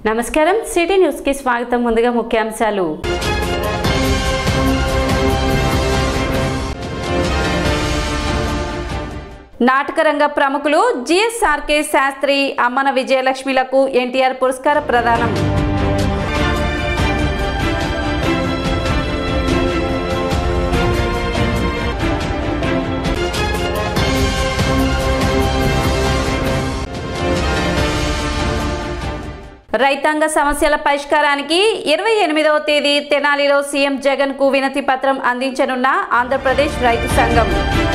నమస్కారం city news కి స్వాగతం ముందుగా ముఖ్యాంశాలు నాటకరంగ ప్రముఖులు జిఎస్ఆర్కే శాస్త్రి అమ్మన విజయలక్ష్మిలకు ఎన్టీఆర్ పురస్కార ప్రదానం రైతాంగ సమస్యల పరిష్కారానికి ఇరవై ఎనిమిదవ తేదీ తెనాలిలో సీఎం జగన్ కు వినతి పత్రం అందించనున్న ఆంధ్రప్రదేశ్ రైతు సంఘం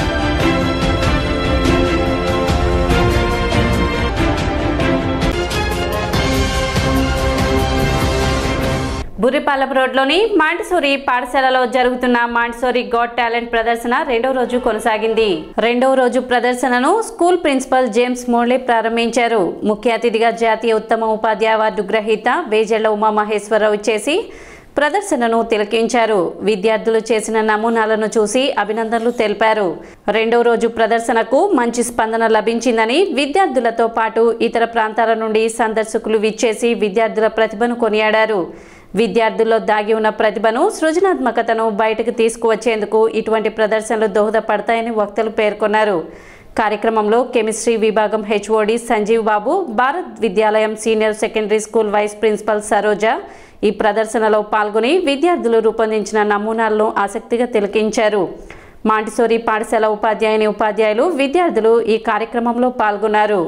బుర్రిపాలెం రోడ్లోని మాంటిసోరి పాఠశాలలో జరుగుతున్న మాంటిసోరి గాడ్ టాలెంట్ ప్రదర్శన రెండో రోజు కొనసాగింది రెండవ రోజు ప్రదర్శనను స్కూల్ ప్రిన్సిపల్ జేమ్స్ మోన్లే ప్రారంభించారు ముఖ్య అతిథిగా జాతీయ ఉత్తమ ఉపాధ్యాయ అవార్డు గ్రహీత వేజెళ్ల ఉమామహేశ్వరరావు చేసి ప్రదర్శనను తిలకించారు విద్యార్థులు చేసిన నమూనాలను చూసి అభినందనలు తెలిపారు రెండో రోజు ప్రదర్శనకు మంచి స్పందన లభించిందని విద్యార్థులతో పాటు ఇతర ప్రాంతాల నుండి సందర్శకులు విచ్చేసి విద్యార్థుల ప్రతిభను కొనియాడారు విద్యార్థుల్లో దాగి ఉన్న ప్రతిభను సృజనాత్మకతను బయటకు తీసుకువచ్చేందుకు ఇటువంటి ప్రదర్శనలు దోహదపడతాయని వక్తలు పేర్కొన్నారు కార్యక్రమంలో కెమిస్ట్రీ విభాగం HOD Sanjeev Babu Bharat Vidyalayam senior secondary school vice principal Saroja ఈ ప్రదర్శనలో పాల్గొని విద్యార్థులు రూపొందించిన నమూనాలను ఆసక్తిగా తిలకించారు మాంటిసోరి పాఠశాల ఉపాధ్యాయుని ఉపాధ్యాయులు విద్యార్థులు ఈ కార్యక్రమంలో పాల్గొన్నారు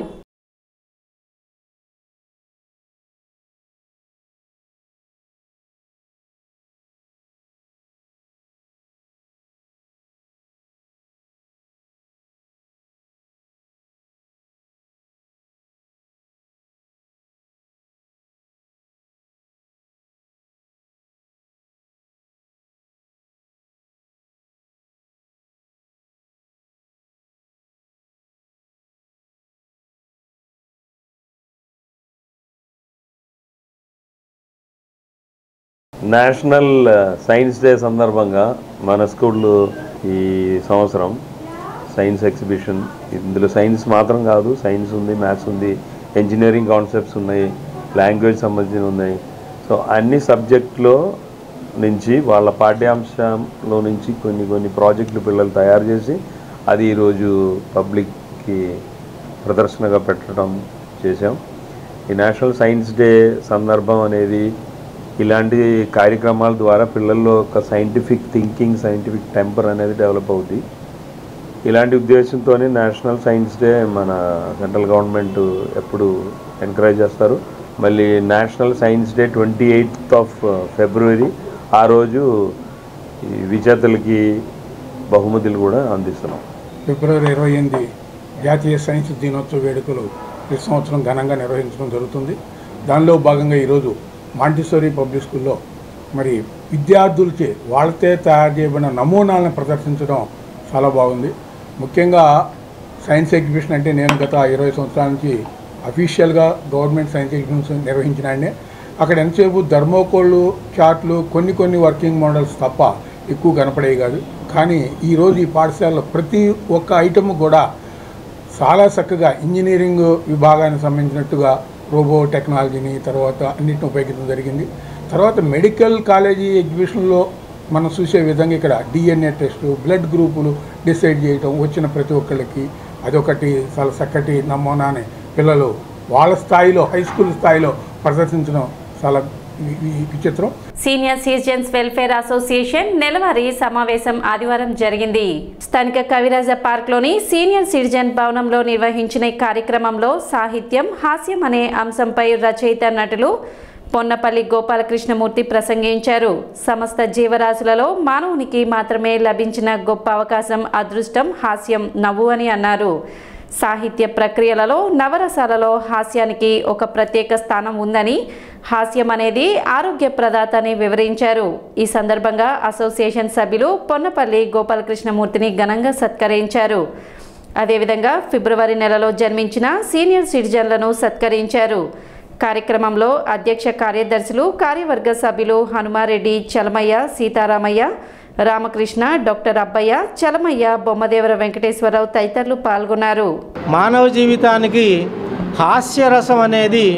నేషనల్ సైన్స్ డే సందర్భంగా మన స్కూల్లో ఈ సంవత్సరం సైన్స్ ఎగ్జిబిషన్ ఇందులో సైన్స్ మాత్రం కాదు సైన్స్ ఉంది మ్యాథ్స్ ఉంది ఇంజనీరింగ్ కాన్సెప్ట్స్ ఉన్నాయి లాంగ్వేజ్ సంబంధించి ఉన్నాయి సో అన్ని సబ్జెక్ట్లో నుంచి వాళ్ళ పాఠ్యాంశంలో నుంచి కొన్ని కొన్ని ప్రాజెక్టులు పిల్లలు తయారు చేసి అది ఈరోజు పబ్లిక్కి ప్రదర్శనగా పెట్టడం చేశాం ఈ నేషనల్ సైన్స్ డే సందర్భం అనేది ఇలాంటి కార్యక్రమాల ద్వారా పిల్లల్లో ఒక సైంటిఫిక్ థింకింగ్ సైంటిఫిక్ టెంపర్ అనేది డెవలప్ అవుద్ది ఇలాంటి ఉద్దేశంతోనే నేషనల్ సైన్స్ డే మన సెంట్రల్ గవర్నమెంట్ ఎప్పుడు ఎంకరేజ్ చేస్తారు మళ్ళీ national science day twenty eighth of February ఆ రోజు ఈ విజేతలకి బహుమతులు కూడా అందిస్తున్నాం ఫిబ్రవరి ఇరవై ఎనిమిది జాతీయ సైన్స్ దినోత్సవ వేడుకలు ప్రతి సంవత్సరం ఘనంగా నిర్వహించడం జరుగుతుంది దానిలో భాగంగా ఈరోజు మాంటిసోరీ పబ్లిక్ స్కూల్లో మరి విద్యార్థులచే వాళ్ళతే తయారు చేయబడిన నమూనాలను ప్రదర్శించడం చాలా బాగుంది ముఖ్యంగా సైన్స్ ఎగ్జిబిషన్ అంటే నేను గత ఇరవై సంవత్సరాల నుంచి అఫీషియల్గా గవర్నమెంట్ సైన్స్ ఎగ్జిబిషన్ నిర్వహించినాడే అక్కడ ఎంతసేపు ధర్మోకోళ్ళు చార్ట్లు కొన్ని కొన్ని వర్కింగ్ మోడల్స్ తప్ప ఎక్కువ కనపడేవి కాదు కానీ ఈరోజు ఈ పాఠశాలలో ప్రతి ఒక్క ఐటమ్ కూడా చాలా చక్కగా ఇంజనీరింగ్ విభాగానికి సంబంధించినట్టుగా రోబో టెక్నాలజీని తర్వాత అన్నిటిని ఉపయోగించడం జరిగింది తర్వాత మెడికల్ కాలేజీ ఎగ్జిబిషన్లో మనం చూసే విధంగా ఇక్కడ డిఎన్ఏ టెస్ట్ బ్లడ్ గ్రూపులు డిసైడ్ చేయటం వచ్చిన ప్రతి ఒక్కళ్ళకి అదొకటి చాలా చక్కటి నమూనాని పిల్లలు వాళ్ళ స్థాయిలో హై స్కూల్ స్థాయిలో ప్రదర్శించడం చాలా వి- వి- విచిత్రం సీనియర్ సిటిజన్స్ వెల్ఫేర్ అసోసియేషన్ నెలవారీ సమావేశం ఆదివారం జరిగింది స్థానిక కవిరాజ పార్క్లోని సీనియర్ సిటిజన్ భవనంలో నిర్వహించిన ఈ కార్యక్రమంలో సాహిత్యం హాస్యం అనే అంశంపై రచయిత నటులు పొన్నపల్లి గోపాలకృష్ణమూర్తి ప్రసంగించారు సమస్త జీవరాశులలో మానవునికి మాత్రమే లభించిన గొప్ప అవకాశం అదృష్టం హాస్యం నవ్వు అని అన్నారు సాహిత్య ప్రక్రియలలో నవరసాలలో హాస్యానికి ఒక ప్రత్యేక స్థానం ఉందని హాస్యం అనేది ఆరోగ్య ప్రదాత అని వివరించారు ఈ సందర్భంగా అసోసియేషన్ సభ్యులు పొన్నపల్లి గోపాలకృష్ణమూర్తిని ఘనంగా సత్కరించారు అదేవిధంగా ఫిబ్రవరి నెలలో జన్మించిన సీనియర్ సిటిజన్లను సత్కరించారు కార్యక్రమంలో అధ్యక్ష కార్యదర్శులు కార్యవర్గ సభ్యులు హనుమారెడ్డి చలమయ్య సీతారామయ్య రామకృష్ణ డాక్టర్ అబ్బయ్య చలమయ్య బొమ్మదేవర వెంకటేశ్వరరావు తదితరులు పాల్గొన్నారు మానవ జీవితానికి హాస్యరసం అనేది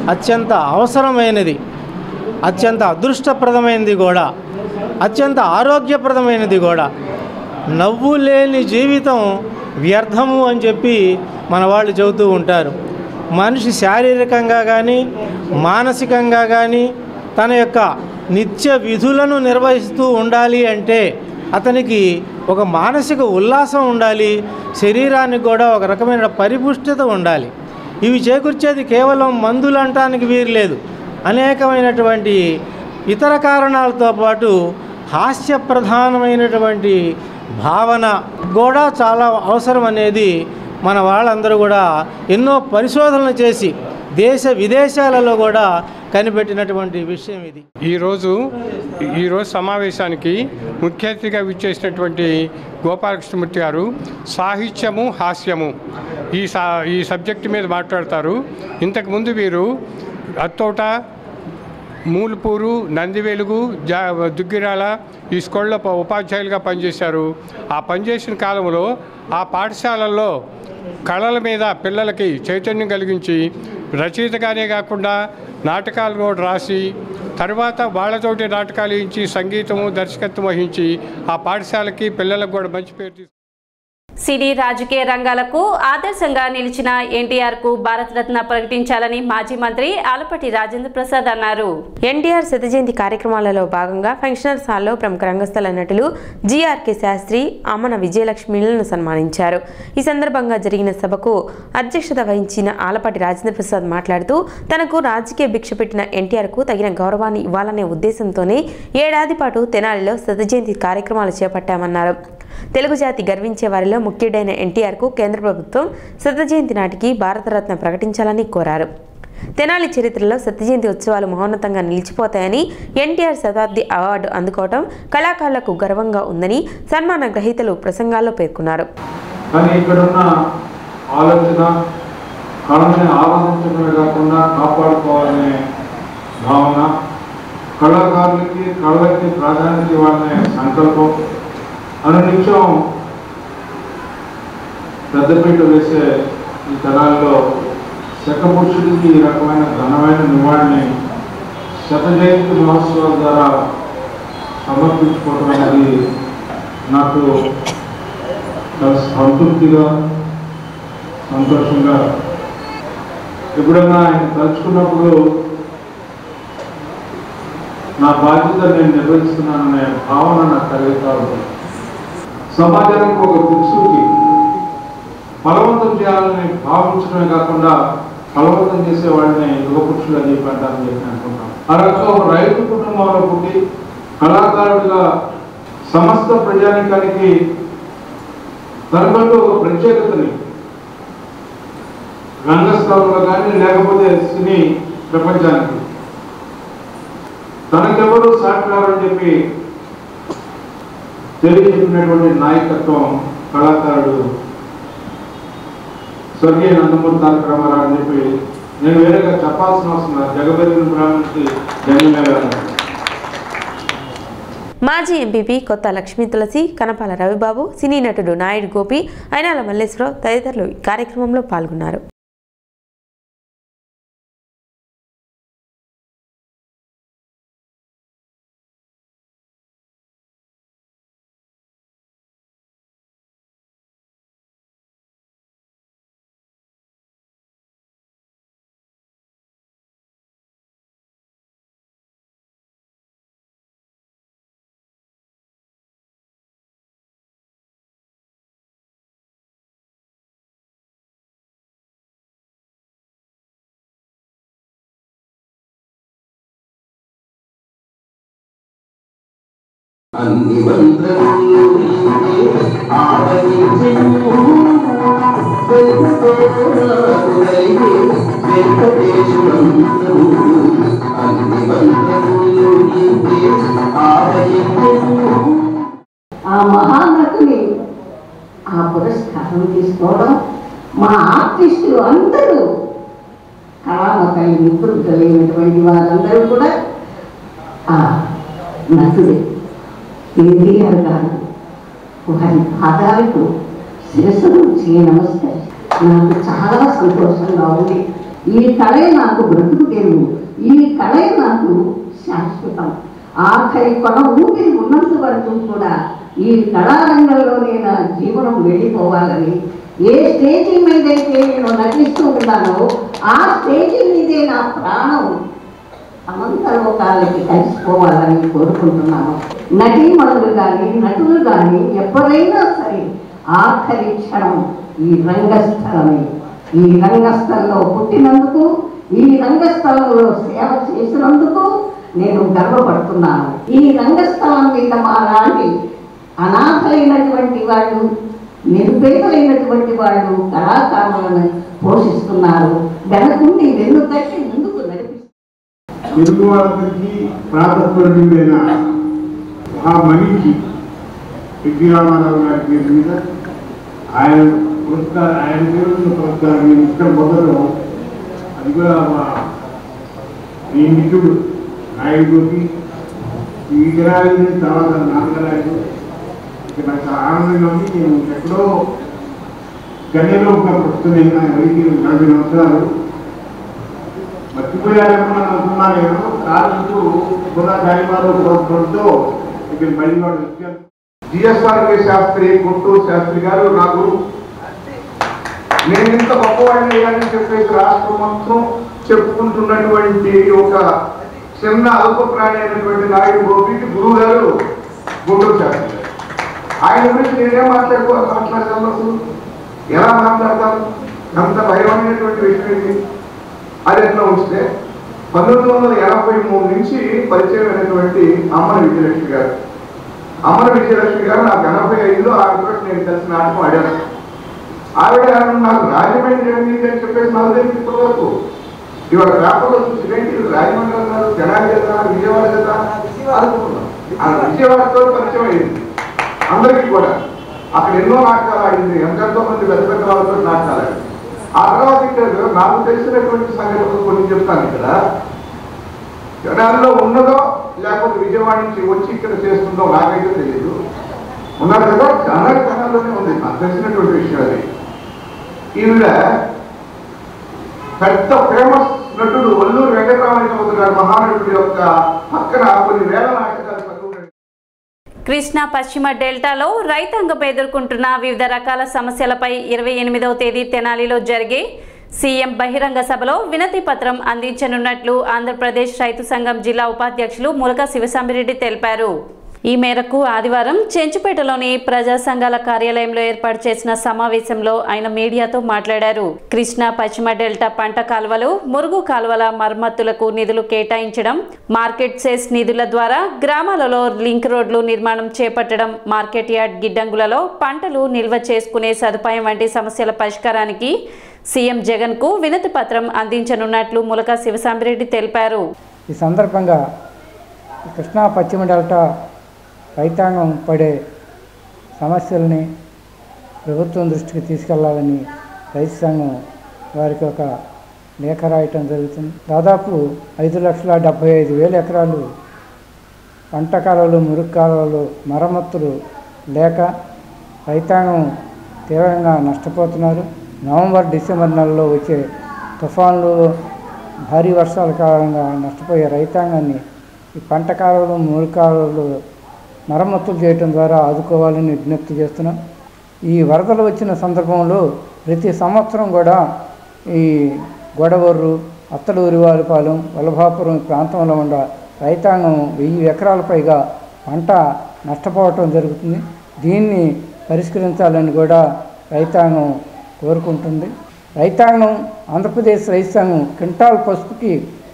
అత్యంత అవసరమైనది అత్యంత అదృష్టప్రదమైనది కూడా అత్యంత ఆరోగ్యప్రదమైనది కూడా నవ్వు లేని జీవితం వ్యర్థము అని చెప్పి మన వాళ్ళు చెబుతూ ఉంటారు మనిషి శారీరకంగా కానీ మానసికంగా కానీ తన యొక్క నిత్య విధులను నిర్వహిస్తూ ఉండాలి అంటే అతనికి ఒక మానసిక ఉల్లాసం ఉండాలి శరీరానికి కూడా ఒక రకమైన పరిపుష్టత ఉండాలి ఇవి చేకూర్చేది కేవలం మందులు అంటానికి వీరు లేదు అనేకమైనటువంటి ఇతర కారణాలతో పాటు హాస్యప్రధానమైనటువంటి భావన కూడా చాలా అవసరం అనేది మన వాళ్ళందరూ కూడా ఎన్నో పరిశోధనలు చేసి దేశ విదేశాలలో కూడా కనిపెట్టినటువంటి విషయం ఇది ఈరోజు ఈరోజు సమావేశానికి ముఖ్య అతిథిగా విచ్చేసినటువంటి గోపాలకృష్ణమూర్తి గారు సాహిత్యము హాస్యము ఈ సా ఈ సబ్జెక్టు మీద మాట్లాడతారు ఇంతకుముందు వీరు అత్తోట మూలుపూరు నందివెలుగు జా దుగ్గిరాల ఈ స్కూళ్ళలో ప- ఉపాధ్యాయులుగా పనిచేశారు ఆ పనిచేసిన కాలంలో ఆ పాఠశాలల్లో కళల మీద పిల్లలకి చైతన్యం కలిగించి రచయితగానే కాకుండా నాటకాలు కూడా రాసి తర్వాత వాళ్ళతోటి నాటకాలు ఇచ్చి సంగీతము దర్శకత్వం వహించి ఆ పాఠశాలకి పిల్లలకు కూడా మంచి పేరు తీసుకు సినీ రాజకీయ రంగాలకు ఆదర్శంగా నిలిచిన ఎన్టీఆర్ కు భారతరత్న ప్రకటించాలని మాజీ మంత్రి ఆలపటి రాజేంద్ర ప్రసాద్ అన్నారు ఎన్టీఆర్ శత జయంతి కార్యక్రమాలలో భాగంగా ఫంక్షనల్ హాల్లో ప్రముఖ రంగస్థల నటులు జీఆర్కే శాస్త్రి అమ్మన విజయలక్ష్మిలను సన్మానించారు ఈ సందర్భంగా జరిగిన సభకు అధ్యక్షత వహించిన ఆలపాటి రాజేంద్ర ప్రసాద్ మాట్లాడుతూ తనకు రాజకీయ భిక్ష పెట్టిన ఎన్టీఆర్కు తగిన గౌరవాన్ని ఇవ్వాలనే ఉద్దేశంతోనే ఏడాది పాటు తెనాలిలో శత జయంతి కార్యక్రమాలు చేపట్టామన్నారు తెలుగు జాతి గర్వించే వారిలో ముఖ్యుడైన ఎన్టీఆర్కు కేంద్ర ప్రభుత్వం శత జయంతి నాటికి భారతరత్న ప్రకటించాలని కోరారు తెనాలి చరిత్రలో సత్యజయంతి ఉత్సవాలు మహోన్నతంగా నిలిచిపోతాయని ఎన్టీఆర్ శతాబ్ది అవార్డు అందుకోవడం కళాకారులకు గర్వంగా ఉందని సన్మాన గ్రహీతలు ప్రసంగాల్లో పేర్కొన్నారు కానీ ఇక్కడున్న ఆలోచన కళని ఆరాధించడమే కాకుండా కాపాడుకోవాలనే భావన కళాకారులకి కళలకి ప్రాధాన్యత ఇవ్వాలనే సంకల్పం అనునిత్యం పెద్దపీట వేసే ఈ తరాల్లో శకపురుషుడికి ఈ రకమైన ఘనమైన నివాళిని శత జయంతి మహోత్సవాల ద్వారా సమర్పించుకోవడం అనేది నాకు చాలా సంతృప్తిగా సంతోషంగా ఎప్పుడైనా ఆయన తలుచుకున్నప్పుడు నా బాధ్యత నేను నిర్వహిస్తున్నాననే భావన నాకు కలుగుతా ఉంటుంది సమాజానికి ఒక దిక్సూచి బలవంతం చేయాలని భావించడమే కాకుండా బలవంతం చేసే వాళ్ళని యుగపురుషులు అని చెప్పి అంటారని చెప్పి అనుకుంటాం ఆ రకంగా ఒక రైతు కుటుంబంలో పుట్టి కళాకారుడిగా సమస్త ప్రజానికానికి తనకంటూ ఒక ప్రత్యేకతని రంగస్థలంలో కానీ లేకపోతే సినీ ప్రపంచానికి తనకెవరు సాటిరారని చెప్పి తెలియజెప్పినటువంటి నాయకత్వం కళాకారుడు స్వర్గీయ నందమూరి తారక రామారావు అని చెప్పి నేను వేరేగా చెప్పాల్సిన అవసరం లేదు జగబెరిగిన బ్రాహ్మణుడికి జన్మలేగా మాజీ ఎంపీపీ కొత్త లక్ష్మీ తులసి కనపాల రవిబాబు సినీ నటుడు నాయుడు గోపి అయినాల మల్లేశ్వరరావు తదితరులు ఈ కార్యక్రమంలో పాల్గొన్నారు అన్ని వందలు ఆవరించెను వెలుగుతోరాకులైతే వెంకటేశ్వరందరూ అన్ని వందలు ఆవరించెను ఆ మహానటుని ఆ పురస్కారం తీసుకోవడం మా ఆర్టిస్టులు అందరూ కళామతల్లి నిపుణులైనటువంటి వారందరూ కూడా ఆ నటుడే ఎన్టీఆర్ గారు వారి పాదాలకు శిరస్సు నుంచి నమస్తే నాకు చాలా సంతోషంగా ఉంది ఈ కళే నాకు బ్రతుకు తెరువు ఈ కళే నాకు శాశ్వతం ఆఖరి కొన ఊపిరి ఉన్నంత వరకు కూడా ఈ కళారంగంలోనే నా జీవనం వెళ్ళిపోవాలని ఏ స్టేజీ మీద అయితే నేను నటిస్తూ ఉన్నానో ఆ స్టేజీ మీదే నా ప్రాణం అనంత లోకాలకి కలిసిపోవాలని కోరుకుంటున్నాను నటీమణులు కానీ నటులు కానీ ఎవరైనా సరే ఆఖరి క్షణం ఈ రంగస్థలమే ఈ రంగస్థలంలో పుట్టినందుకు ఈ రంగస్థలంలో సేవ చేసినందుకు నేను గర్వపడుతున్నాను ఈ రంగస్థలం మీద మా లాంటి అనాథలైనటువంటి వాళ్ళు నిరుపేదలైనటువంటి వాళ్ళు కళాకారులను పోషిస్తున్నారు వెనకుండి వెన్ను తట్టి ముందుకు నడిపిస్తున్నారు తెలుగు వాళ్ళకి ప్రాతస్మరణీయుడైన ఆ మనిషి ఎన్టీ రామారావు గారి పేరు మీద ఆయన పురస్కారం ఆయన పేరు మీద పురస్కారం నేను ఇక్కడ మొదలు అది కూడా మా ఈ మిత్రుడు నాయుడుకి ఈ విగ్రహాలని తర్వాత నాన్నగారు ఇక నాకు చాలా ఆనందంగా ఉంది నేను ఎక్కడో గన్యలో ఒక పుస్తకం ఆయన వయసు నలభై సంవత్సరాలు మర్చిపోయారేమో అని అనుకున్నా నేను కారణంతో కూడా గాలిమాలో ప్రోత్సవంతో ఇక్కడ మళ్ళీ వాడు వచ్చారు జిఎస్ఆర్కే శాస్త్రి గుంటూరు శాస్త్రి గారు నాకు నేను ఇంత గొప్పవాడిని అని చెప్పేసి రాష్ట్రం మొత్తం చెప్పుకుంటున్నటువంటి ఒక చిన్న అల్ప ప్రాణి అయినటువంటి నాయుడు గోపికి గురువు గారు గుంటూరు శాస్త్రి గారు ఆయన గురించి నేనేం మాట్లాడుకో మాట్లాడతాను అసలు ఎలా మాట్లాడతాను అంత భయమైనటువంటి విషయం ఏంటి అది ఎట్లా ఉంచితే పంతొమ్మిది వందల ఎనభై మూడు నుంచి పరిచయం అయినటువంటి అమ్మన విజయలక్ష్మి గారు అమ్మన విజయలక్ష్మి గారు నాకు ఎనభై ఐదులో ఆవిడ నేను కలిసి నాటకం ఆడాను ఆవిడ నాకు రాజమండ్రి ఏమిటి అని చెప్పేసి నాకు తెలియదు ఇప్పటి వరకు ఇవాళ పేపర్లో చూసి ఏంటి ఇది రాజమండ్రి అన్నారు జనాలు కదా విజయవాడ కదా అనుకున్నాం ఆ విజయవాడతో పరిచయం అయింది అందరికీ కూడా అక్కడ ఎన్నో నాటకాలు ఆడింది ఎంతెంతో మంది పెద్ద పెద్ద వాళ్ళతో నాటకాలు ఆడింది ఆ తర్వాత ఇక్కడ నాకు తెలిసినటువంటి సంగతులు కొన్ని చెప్తాను ఇక్కడ జనాల్లో ఉన్నదో లేకపోతే విజయవాడ నుంచి వచ్చి ఇక్కడ చేస్తుందో నాకైతే తెలియదు ఉన్నారు కదా చాలా జనాల్లోనే ఉంది నాకు తెలిసినటువంటి విషయం అది ఈవిడ పెద్ద ఫేమస్ నటుడు వల్లూరు వెంకటరామయ్య చౌదరి గారు మహానటుడు యొక్క పక్కన కొన్ని వేల నాటకాలు చదువుకునే కృష్ణా పశ్చిమ డెల్టాలో రైతాంగం ఎదుర్కొంటున్న వివిధ రకాల సమస్యలపై ఇరవై ఎనిమిదవ తేదీ తెనాలిలో జరిగే సీఎం బహిరంగ సభలో వినతి పత్రం అందించనున్నట్లు ఆంధ్రప్రదేశ్ రైతు సంఘం జిల్లా ఉపాధ్యక్షులు ములక శివసామిరెడ్డి తెలిపారు ఈ మేరకు ఆదివారం చెంచుపేటలోని ప్రజా సంఘాల కార్యాలయంలో ఏర్పాటు చేసిన సమావేశంలో ఆయన మీడియాతో మాట్లాడారు కృష్ణా పశ్చిమ డెల్టా పంట కాలువలు మురుగు కాలువల మరమ్మతులకు నిధులు కేటాయించడం మార్కెట్ సెస్ నిధుల ద్వారా గ్రామాలలో లింక్ రోడ్లు నిర్మాణం చేపట్టడం మార్కెట్ యార్డ్ గిడ్డంగులలో పంటలు నిల్వ చేసుకునే సదుపాయం వంటి సమస్యల పరిష్కారానికి సీఎం జగన్ కు వినతి పత్రం అందించనున్నట్లు ములక శివసాంబిరెడ్డి తెలిపారు ఈ సందర్భంగా కృష్ణా పశ్చిమ డెల్టా రైతాంగం పడే సమస్యల్ని ప్రభుత్వం దృష్టికి తీసుకెళ్లాలని రైతు సంఘం వారికి ఒక లేఖ రాయటం జరుగుతుంది దాదాపు ఐదు లక్షల డెబ్బై ఐదు వేల ఎకరాలు పంట కాలువలు మురుగు కాలువలు మరమ్మతులు లేక రైతాంగం తీవ్రంగా నష్టపోతున్నారు నవంబర్ డిసెంబర్ నెలలో వచ్చే తుఫాన్లు భారీ వర్షాల కారణంగా నష్టపోయే రైతాంగాన్ని ఈ పంట కాలువలు మురుగు కాలువలు మరమ్మతులు చేయటం ద్వారా ఆదుకోవాలని విజ్ఞప్తి చేస్తున్నాం ఈ వరదలు వచ్చిన సందర్భంలో ప్రతి సంవత్సరం కూడా ఈ గొడవర్రు అత్తలూరివారిపాలెం వలభాపురం ఈ ప్రాంతంలో ఉన్న రైతాంగం వెయ్యి ఎకరాల పైగా పంట నష్టపోవటం జరుగుతుంది దీన్ని పరిష్కరించాలని కూడా రైతాంగం కోరుకుంటుంది రైతాంగం ఆంధ్రప్రదేశ్ రైతాంగం క్వింటాల్ పసుపుకి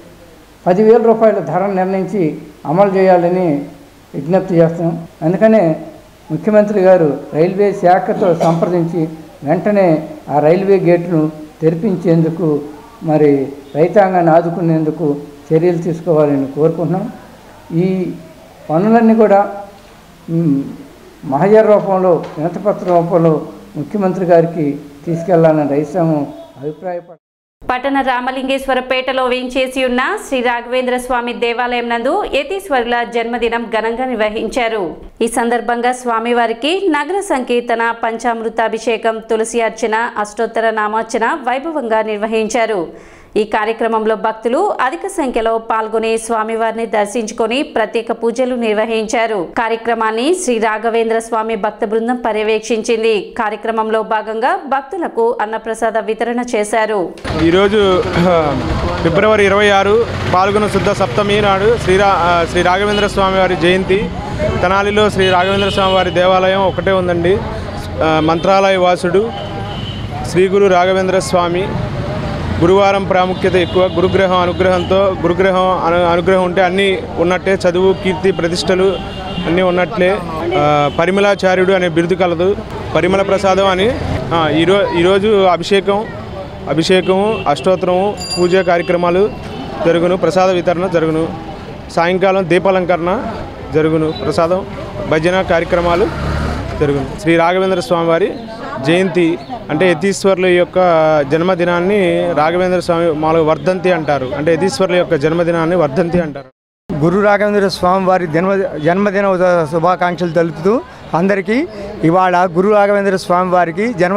పదివేల రూపాయల ధర నిర్ణయించి అమలు చేయాలని విజ్ఞప్తి చేస్తున్నాం అందుకనే ముఖ్యమంత్రి గారు రైల్వే శాఖతో సంప్రదించి వెంటనే ఆ రైల్వే గేటును తెరిపించేందుకు మరి రైతాంగాన్ని ఆదుకునేందుకు చర్యలు తీసుకోవాలని కోరుకుంటున్నాం ఈ పనులన్నీ కూడా మ్, మహజర్ రూపంలో వినతిపత్ర రూపంలో ముఖ్యమంత్రి గారికి తీసుకెళ్లాలని రైతాంగం అభిప్రాయపడ పట్టణ రామలింగేశ్వరపేటలో వేంచేసి ఉన్న శ్రీ రాఘవేంద్ర స్వామి దేవాలయం నందు యతీశ్వరుల జన్మదినం ఘనంగా నిర్వహించారు ఈ సందర్భంగా స్వామివారికి నగర సంకీర్తన పంచామృతాభిషేకం తులసి అర్చన అష్టోత్తర నామార్చన వైభవంగా నిర్వహించారు ఈ కార్యక్రమంలో భక్తులు అధిక సంఖ్యలో పాల్గొని స్వామివారిని దర్శించుకొని ప్రత్యేక పూజలు నిర్వహించారు కార్యక్రమాన్ని శ్రీ రాఘవేంద్ర స్వామి భక్త బృందం పర్యవేక్షించింది కార్యక్రమంలో భాగంగా భక్తులకు అన్నప్రసాద వితరణ చేశారు ఈరోజు ఫిబ్రవరి ఇరవై ఆరు పాల్గొన శుద్ధ సప్తమి నాడు శ్రీరా ఆ, శ్రీ రాఘవేంద్ర స్వామి వారి జయంతి తెనాలిలో శ్రీ రాఘవేంద్ర స్వామి వారి దేవాలయం ఒకటే ఉందండి ఆ, మంత్రాలయ వాసుడు శ్రీ గురు రాఘవేంద్ర స్వామి గురువారం ప్రాముఖ్యత ఎక్కువ గురుగ్రహం అనుగ్రహంతో గురుగ్రహం అను అనుగ్రహం ఉంటే అన్నీ ఉన్నట్టే చదువు కీర్తి ప్రతిష్టలు అన్నీ ఉన్నట్లే ఆ, పరిమళాచార్యుడు అనే బిరుదు కలదు పరిమళ ప్రసాదం అని ఆ, ఈరో ఈరోజు అభిషేకం అభిషేకము అష్టోత్తరము పూజ కార్యక్రమాలు జరుగును ప్రసాద వితరణ జరుగును సాయంకాలం దీపాలంకరణ జరుగును ప్రసాదం భజన కార్యక్రమాలు జరుగును శ్రీ రాఘవేంద్ర స్వామి వారి జయంతి అంటే యతీశ్వరుల యొక్క జన్మదినాన్ని రాఘవేంద్ర స్వామి మామూలుగా వర్ధంతి అంటారు అంటే యతీశ్వరుల యొక్క జన్మదినాన్ని వర్ధంతి అంటారు గురు రాఘవేంద్ర స్వామి వారి జన్మ జన్మదిన ఉద- శుభాకాంక్షలు తెలుపుతూ అందరికీ ఇవాళ గురు రాఘవేంద్ర స్వామి వారికి జన్మ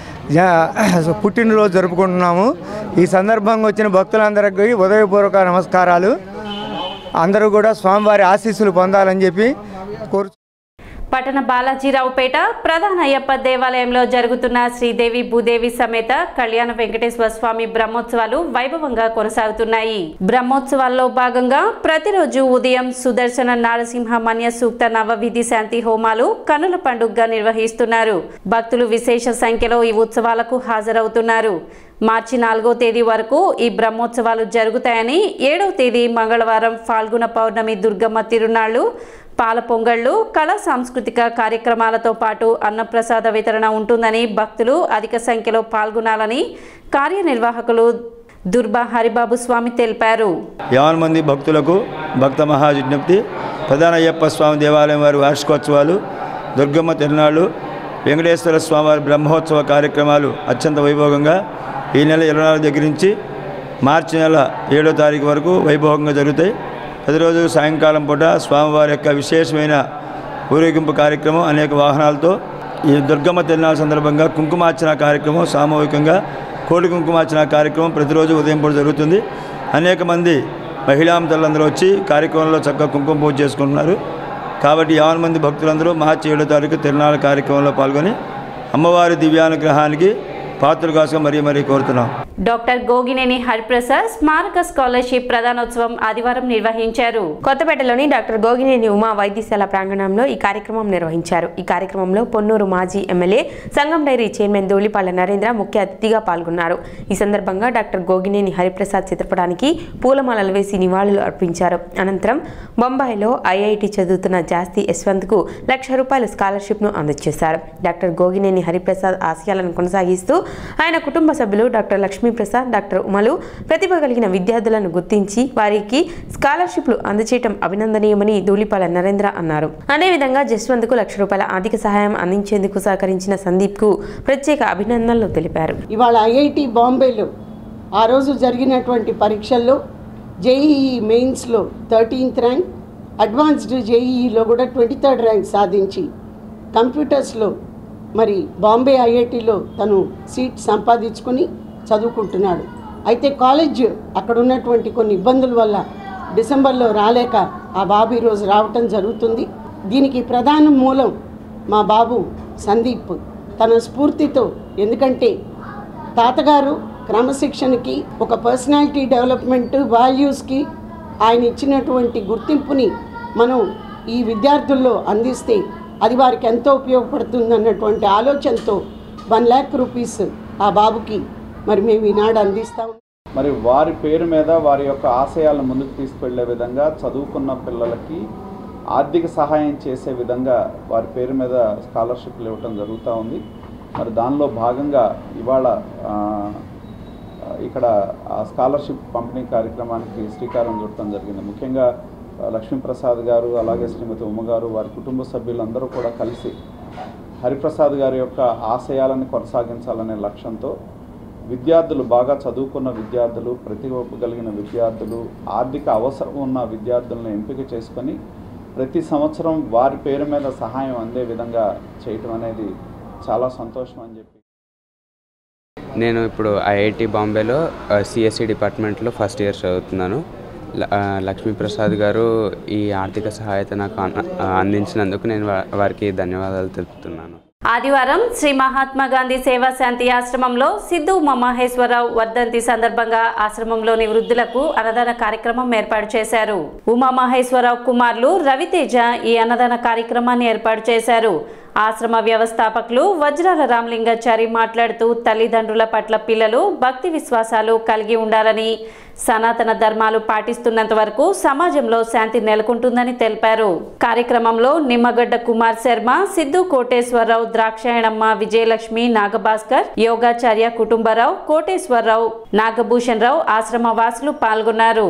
జ- పుట్టినరోజు జరుపుకుంటున్నాము ఈ సందర్భంగా వచ్చిన భక్తులందరికీ ఉదయపూర్వక నమస్కారాలు అందరూ కూడా స్వామివారి ఆశీస్సులు పొందాలని చెప్పి కోరు పట్టణ బాలాజీరావుపేట ప్రధాన అయ్యప్ప దేవాలయంలో జరుగుతున్న శ్రీదేవి భూదేవి సమేత కళ్యాణ వెంకటేశ్వర స్వామి బ్రహ్మోత్సవాలు వైభవంగా కొనసాగుతున్నాయి బ్రహ్మోత్సవాల్లో భాగంగా ప్రతిరోజు ఉదయం సుదర్శన నారసింహ మన్య సూక్త నవవిధి శాంతి హోమాలు కనుల పండుగగా నిర్వహిస్తున్నారు భక్తులు విశేష సంఖ్యలో ఈ ఉత్సవాలకు హాజరవుతున్నారు మార్చి నాలుగో తేదీ వరకు ఈ బ్రహ్మోత్సవాలు జరుగుతాయని ఏడవ తేదీ మంగళవారం ఫాల్గుణ పౌర్ణమి దుర్గమ్మ తిరునాళ్లు పాల పొంగళ్ళు కళా సాంస్కృతిక కార్యక్రమాలతో పాటు అన్నప్రసాద వితరణ ఉంటుందని భక్తులు అధిక సంఖ్యలో పాల్గొనాలని కార్యనిర్వాహకులు దుర్బా హరిబాబు స్వామి తెలిపారు యావన్ మంది భక్తులకు భక్త మహావిజ్ఞప్తి ప్రధాన అయ్యప్ప స్వామి దేవాలయం వారి వార్షికోత్సవాలు దుర్గమ్మ తిరునాళ్ళు వెంకటేశ్వర స్వామి వారి బ్రహ్మోత్సవ కార్యక్రమాలు అత్యంత వైభోగంగా ఈ నెల ఇరవై నాలుగు దగ్గర నుంచి మార్చి నెల ఏడో తారీఖు వరకు వైభోగంగా జరుగుతాయి ప్రతిరోజు సాయంకాలం పూట స్వామివారి యొక్క విశేషమైన ఊరేగింపు కార్యక్రమం అనేక వాహనాలతో ఈ దుర్గమ్మ తిరునాళ్ళ సందర్భంగా కుంకుమార్చన కార్యక్రమం సామూహికంగా కోడి కుంకుమార్చన కార్యక్రమం ప్రతిరోజు ఉదయం పూట జరుగుతుంది అనేక మంది మహిళాంతలందరూ వచ్చి కార్యక్రమంలో చక్కగా కుంకుమ పూజ చేసుకుంటున్నారు కాబట్టి యావన్ మంది భక్తులందరూ మార్చి ఏడో తారీఖు తిరునాళ్ళ కార్యక్రమంలో పాల్గొని అమ్మవారి దివ్యానుగ్రహానికి పాత్రలు కాసుగా మరీ మరీ కోరుతున్నాం డాక్టర్ గోగినేని హరిప్రసాద్ స్మారక స్కాలర్షిప్ ప్రధానోత్సవం ఆదివారం నిర్వహించారు కొత్తపేటలోని డాక్టర్ గోగినేని ఉమా వైద్యశాల ప్రాంగణంలో ఈ కార్యక్రమం నిర్వహించారు ఈ కార్యక్రమంలో పొన్నూరు మాజీ MLA Sangam dairy chairman Dhulipalla Narendra ముఖ్య అతిథిగా పాల్గొన్నారు ఈ సందర్భంగా డాక్టర్ గోగినేని హరిప్రసాద్ చిత్రపటానికి పూలమాలలు వేసి నివాళులు అర్పించారు అనంతరం బొంబాయిలో ఐఐటి చదువుతున్న జాస్తి యశ్వంత్కు లక్ష రూపాయల స్కాలర్షిప్ను అందజేశారు డాక్టర్ గోగినేని హరిప్రసాద్ ఆశయాలను కొనసాగిస్తూ ఆయన కుటుంబ సభ్యులు డాక్టర్ లక్ష్మీప్రసాద్ డాక్టర్ ఉమలు ప్రతిభ కలిగిన విద్యార్థులను గుర్తించి వారికి స్కాలర్షిప్లు అందజేయటం అభినందనీయమని ధూళిపాల నరేంద్ర అన్నారు అదేవిధంగా జస్వంత్కు లక్ష రూపాయల ఆర్థిక సహాయం అందించేందుకు సహకరించిన సందీప్కు ప్రత్యేక అభినందనలు తెలిపారు ఇవాళ ఐఐటి బాంబేలో ఆ రోజు జరిగినటువంటి పరీక్షల్లో జేఈఈ మెయిన్స్లో థర్టీన్త్ ర్యాంక్ అడ్వాన్స్డ్ జేఈఈలో కూడా ట్వంటీ థర్డ్ ర్యాంక్ సాధించి కంప్యూటర్స్లో మరి బాంబే ఐఐటిలో తను సీట్ సంపాదించుకుని చదువుకుంటున్నాడు అయితే కాలేజ్ అక్కడ ఉన్నటువంటి కొన్ని ఇబ్బందుల వల్ల డిసెంబర్లో రాలేక ఆ బాబు ఈరోజు రావటం జరుగుతుంది దీనికి ప్రధాన మూలం మా బాబు సందీప్ తన స్ఫూర్తితో ఎందుకంటే తాతగారు క్రమశిక్షణకి ఒక పర్సనాలిటీ డెవలప్మెంట్ వాల్యూస్కి ఆయన ఇచ్చినటువంటి గుర్తింపుని మనం ఈ విద్యార్థుల్లో అందిస్తే అది వారికి ఎంతో ఉపయోగపడుతుంది అన్నటువంటి ఆలోచనతో వన్ ల్యాక్ రూపీస్ ఆ బాబుకి మరి మేము ఈనాడు అందిస్తాం మరి వారి పేరు మీద వారి యొక్క ఆశయాలను ముందుకు తీసుకువెళ్ళే విధంగా చదువుకున్న పిల్లలకి ఆర్థిక సహాయం చేసే విధంగా వారి పేరు మీద స్కాలర్షిప్లు ఇవ్వటం జరుగుతూ ఉంది మరి దానిలో భాగంగా ఇవాళ ఆ, ఇక్కడ ఆ స్కాలర్షిప్ పంపిణీ కార్యక్రమానికి శ్రీకారం చుట్టడం జరిగింది ముఖ్యంగా ఆ, లక్ష్మీప్రసాద్ గారు అలాగే శ్రీమతి ఉమ్మ గారు వారి కుటుంబ సభ్యులందరూ కూడా కలిసి హరిప్రసాద్ గారి యొక్క ఆశయాలను కొనసాగించాలనే లక్ష్యంతో విద్యార్థులు బాగా చదువుకున్న విద్యార్థులు ప్రతిభ కలిగిన విద్యార్థులు ఆర్థిక అవసరం ఉన్న విద్యార్థులను ఎంపిక చేసుకొని ప్రతి సంవత్సరం వారి పేరు మీద సహాయం అందే విధంగా చేయటం అనేది చాలా సంతోషం అని చెప్పి నేను ఇప్పుడు ఐఐటి బాంబేలో సిఎస్సి డిపార్ట్మెంట్లో ఫస్ట్ ఇయర్ చదువుతున్నాను ల- ఆ, లక్ష్మీప్రసాద్ గారు ఈ ఆర్థిక సహాయత నాకు అన- ఆ, అందించినందుకు నేను వా- వారికి ధన్యవాదాలు తెలుపుతున్నాను ఆదివారం శ్రీ మహాత్మా గాంధీ సేవా శాంతి ఆశ్రమంలో సిద్ధు ఉమామహేశ్వరరావు వర్ధంతి సందర్భంగా ఆశ్రమంలోని వృద్ధులకు అన్నదాన కార్యక్రమం ఏర్పాటు చేశారు ఉమామహేశ్వరరావు కుమారులు రవితేజ ఈ అన్నదాన కార్యక్రమాన్ని ఏర్పాటు చేశారు ఆశ్రమ వ్యవస్థాపకులు వజ్రాల రామలింగాచారి మాట్లాడుతూ తల్లిదండ్రుల పట్ల పిల్లలు భక్తి విశ్వాసాలు కలిగి ఉండాలని సనాతన ధర్మాలు పాటిస్తున్నంత వరకు సమాజంలో శాంతి నెలకొంటుందని తెలిపారు కార్యక్రమంలో నిమ్మగడ్డ కుమార్ శర్మ సిద్ధు కోటేశ్వరరావు ద్రాక్షాయణమ్మ విజయలక్ష్మి నాగభాస్కర్ యోగాచార్య కుటుంబరావు కోటేశ్వరరావు నాగభూషణ్ రావు ఆశ్రమ వాసులు పాల్గొన్నారు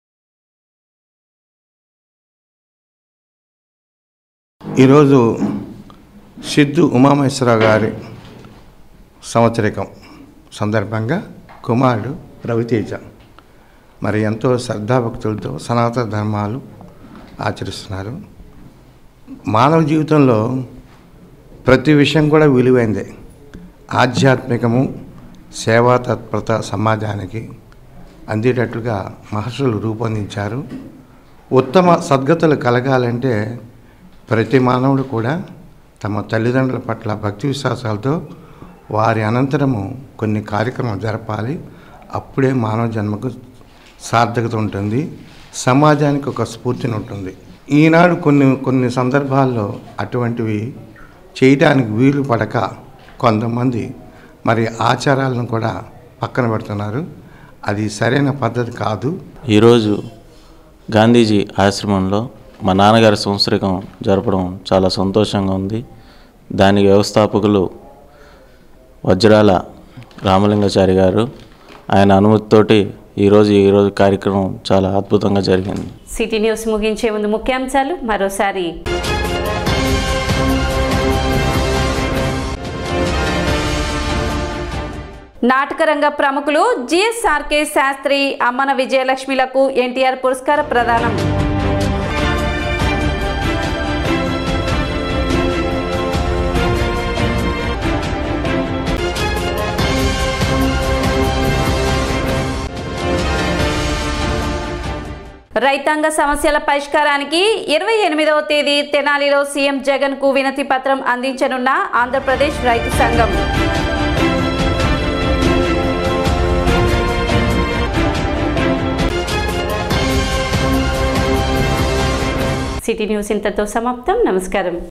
ఈరోజు సిద్ధు ఉమామహేశ్వరరావు గారి సంవత్సరికం సందర్భంగా కుమారుడు రవితేజ మరి ఎంతో శ్రద్ధాభక్తులతో సనాతన ధర్మాలు ఆచరిస్తున్నారు మానవ జీవితంలో ప్రతి విషయం కూడా విలువైందే ఆధ్యాత్మికము సేవా తత్పరత సమాజానికి అందేటట్లుగా మహర్షులు రూపొందించారు ఉత్తమ సద్గతులు కలగాలంటే ప్రతి మానవుడు కూడా తమ తల్లిదండ్రుల పట్ల భక్తి విశ్వాసాలతో వారి అనంతరము కొన్ని కార్యక్రమాలు జరపాలి అప్పుడే మానవ జన్మకు సార్థకత ఉంటుంది సమాజానికి ఒక స్ఫూర్తిని ఉంటుంది ఈనాడు కొన్ని కొన్ని సందర్భాల్లో అటువంటివి చేయడానికి వీలు పడక కొంతమంది మరి ఆచారాలను కూడా పక్కన పెడుతున్నారు అది సరైన పద్ధతి కాదు ఈరోజు గాంధీజీ ఆశ్రమంలో మా నాన్నగారి సంవత్సరికం జరపడం చాలా సంతోషంగా ఉంది దానికి వ్యవస్థాపకులు వజ్రాల రామలింగాచారి గారు ఆయన అనుమతితోటి ఈరోజు ఈరోజు కార్యక్రమం చాలా అద్భుతంగా జరిగింది సిటీ న్యూస్ ముగించే ముందు ముఖ్యాంశాలు మరోసారి నాటకరంగ ప్రముఖులు జిఎస్ఆర్కే శాస్త్రి అమ్మన విజయలక్ష్మిలకు ఎన్టీఆర్ పురస్కార ప్రదానం రైతాంగ సమస్యల పరిష్కారానికి ఇరవై ఎనిమిదవ తేదీ తెనాలిలో సీఎం జగన్ కు వినతి పత్రం అందించనున్న ఆంధ్రప్రదేశ్ రైతు సంఘం సిటీ న్యూస్ ఇంతతో సమాప్తం నమస్కారం